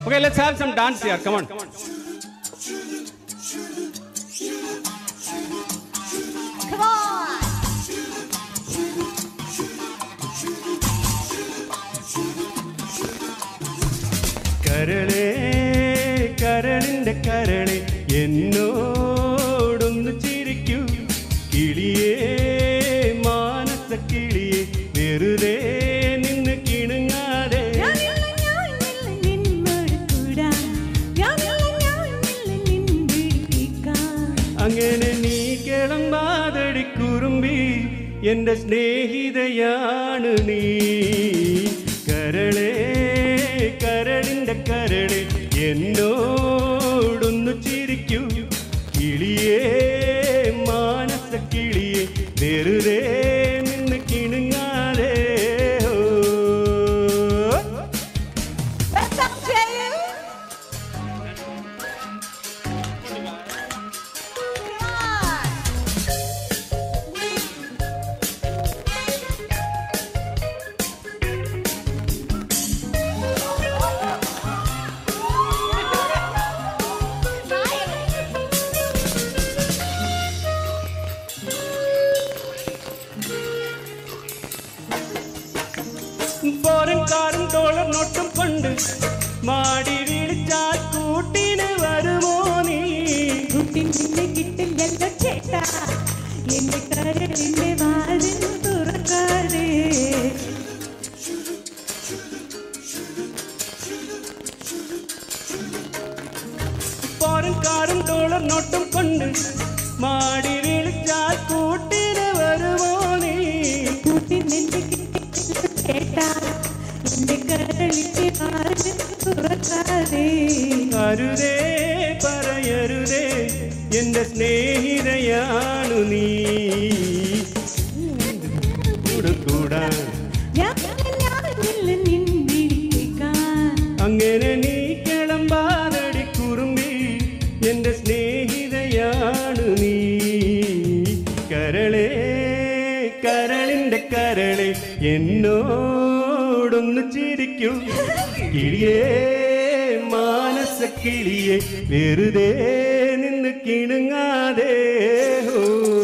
Okay, let's have some dance here. Come on. Come on. കരളേ കരളിന്റെ കരളെ എന്നോടൊന്ന് ചിരിക്കൂ കിളിയേ മാനസ കിളിയെ വെറുതെ നിന്ന് കിണുങ്ങാതെ ഞാനില്ല, ഞാനില്ല നിന്നോട് കൂടാൻ. ഞാനില്ല, ഞാനില്ല നിൻ വിളിക്കാൻ. അങ്ങനെ നീ കിളമ്പാതടി കുറുമ്പി എന്റെ സ്നേഹിതയാണ് നീ കരളേ കരളിന്റെ കരളെ എന്നോടൊന്നു ചിരിക്കൂ കിളിയേ മാനസ കിളിയെ വെറുതെ നിന്ന് കിണുങ്ങാതെ ഓ Let's up, Jayu. Come on. Foreign കാറും ഡോളർ നോട്ടും കൊണ്ട് മാടി വിളിച്ചാൽ കൂട്ടിന് വരുമോ നീ കുട്ടിൻ നിന്നെ കിട്ടില്ലല്ലോ ചേട്ടാ എന്റെ കരളിന്റെ വാതിൽ തുറക്കാതെ ഫോറിൻ കാറും ഡോളർ നോട്ടും കൊണ്ട് മാടി വിളിച്ചാൽ കൂട്ടിന് വരുമോ നീ കുട്ടിൻ നിന്നെ കിട്ടില്ലല്ലോ ചേട്ടാ എന്റെ കരളിന്റെ വാതിൽ തുറക്കാതെ അരുതേ പറയരുതേ എന്റെ സ്നേഹിതയാണു നീ കൂടാൻ ഞാനില്ല, ഞാനില്ല നിൻ വിളിക്കാൻ അങ്ങനെ നീ കിളമ്പാതടി കുറുമ്പി എന്റെ സ്നേഹിതയാണ് നീ കരളേ കരളിന്റെ കരളെ എന്നോടൊന്ന് ചിരിക്കൂ കിളിയേ മാനസ കിളിയെ വെറുതെ നിന്ന് കിണുങ്ങാതെ ഓ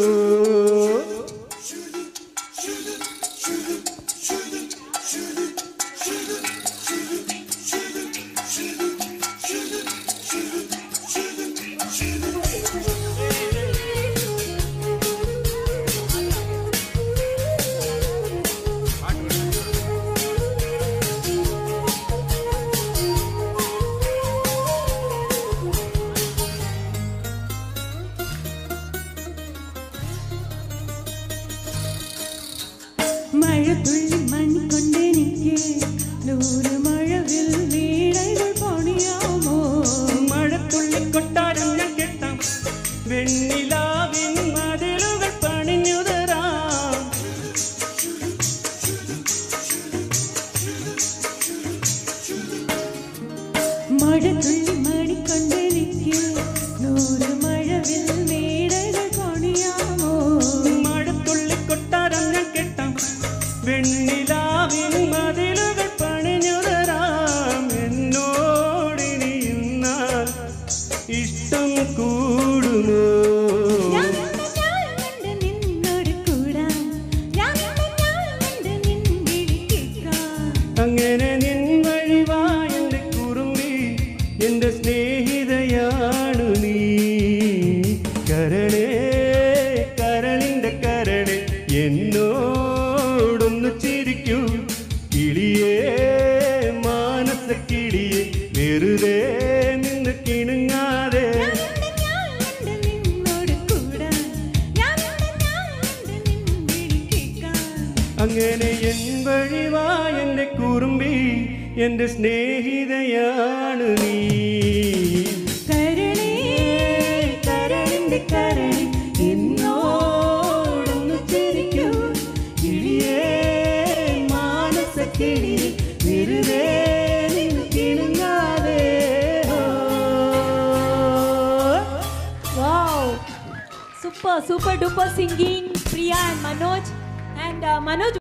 മഴ തുള്ളി മണിക്കൊണ്ടെനിക്ക് നൂറ് മഴവിൽ വീടകൾ പണിയാമോ മഴത്തുള്ളി കൊട്ടാരം ഞാൻ കെട്ടാം വെണ്ണിലാവിൻ മതിലുകൾ പണിഞ്ഞു തരാം മഴ തുള്ളി മണിക്കൊണ്ടെനിക്ക് നൂറ് മഴവിൽ വീടകൾ പണിയാമോ മഴത്തുള്ളി കൊട്ടാരം ഞാൻ കെട്ടാം വെണ്ണിലാവിൻ മതിലുകൾ പണിഞ്ഞു തരാം എന്നോടിനി എന്നാൽ ഇഷ്ടം കൂടുമോ ഞാനുണ്ട്, ഞാനുണ്ട് നിന്നോട് കൂടാൻ. ഞാനുണ്ട്, ഞാനുണ്ട് നിൻ വിളിക്കാൻ. അങ്ങനെ നിൻ വഴിവായെന്റെ കുറുമ്പി എന്റെ സ്നേഹിതയാണു നീ കരളേ കരളിന്റെ കരളെ എന്നോടൊന്ന് ചിരിക്കൂ കിളിയേ മാനസ കിളിയെ വെറുതെ നിന്ന് കിണുങ്ങാതെ ഞാനുണ്ട്, ഞാനുണ്ട് നിന്നോട് കൂടാൻ. ഞാനുണ്ട്, ഞാനുണ്ട് നിൻ വിളിക്കാൻ. അങ്ങനെ എൻ വഴിവായെന്റെ കുറുമ്പി എന്റെ സ്നേഹിതയാണ് നീ കരളേ, കരളിന്റെ കരളിൽ എന്നോടൊന്ന് ചിരിക്കൂ കിളിയേ മാനസ കിളി വെറുതെ നിന്ന് കിണുങ്ങാതെ Wow! Super, super duper singing, Priya and Manoj. And uh, Manoj,